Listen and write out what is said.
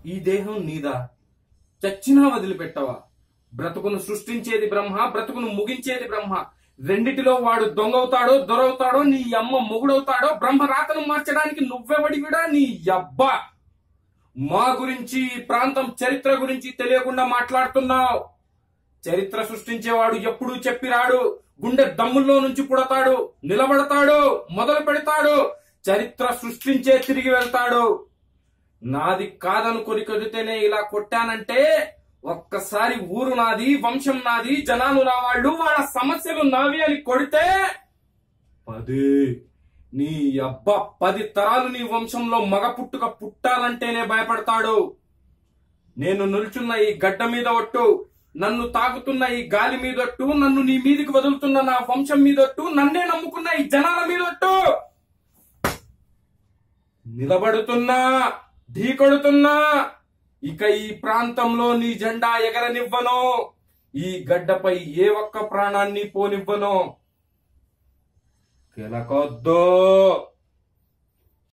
ఈ దేహం నీదా చచ్చినా వదిలిపెట్టవా బ్రతుకును సృష్టించేది బ్రహ్మ బ్రతుకును ముగించేది బ్రహ్మ రెండిటిలో వాడు దొంగవుతాడో దొరవుతాడో నీ అమ్మ మొగుడవుతాడో బ్రహ్మ రాతను మార్చడానికి నువ్వెవడివిడా నీ అబ్బా మా గురించి ఈ ప్రాంతం చరిత్ర గురించి తెలియకుండా మాట్లాడుతున్నావు చరిత్ర సృష్టించేవాడు ఎప్పుడూ చెప్పిరాడు గుండె దమ్ముల్లో నుంచి పుడతాడు నిలబడతాడు మొదలు పెడతాడు చరిత్ర సృష్టించే తిరిగి వెళ్తాడు నాది కాదనుకొని కొడితేనే ఇలా కొట్టానంటే ఒక్కసారి ఊరు నాది వంశం నాది జనాలు నా వాళ్ళు వాళ్ళ సమస్యలు నావి అని కొడితే పది నీ అబ్బ పది తరాలు నీ వంశంలో మగ పుట్టుక పుట్టాలంటేనే భయపడతాడు నేను నిల్చున్న ఈ గడ్డ మీద ఒట్టు నన్ను తాకుతున్న ఈ గాలి మీదొట్టు నన్ను నీ మీదికి వదులుతున్న నా వంశం మీదొట్టు నన్నే నమ్ముకున్న ఈ జనాల మీదొట్టు నిలబడుతున్నా ఢీకొడుతున్నా ఇక ఈ ప్రాంతంలో నీ జెండా ఎగరనివ్వను ఈ గడ్డపై ఏ ఒక్క ప్రాణాన్ని పోనివ్వను కెలకొద్దు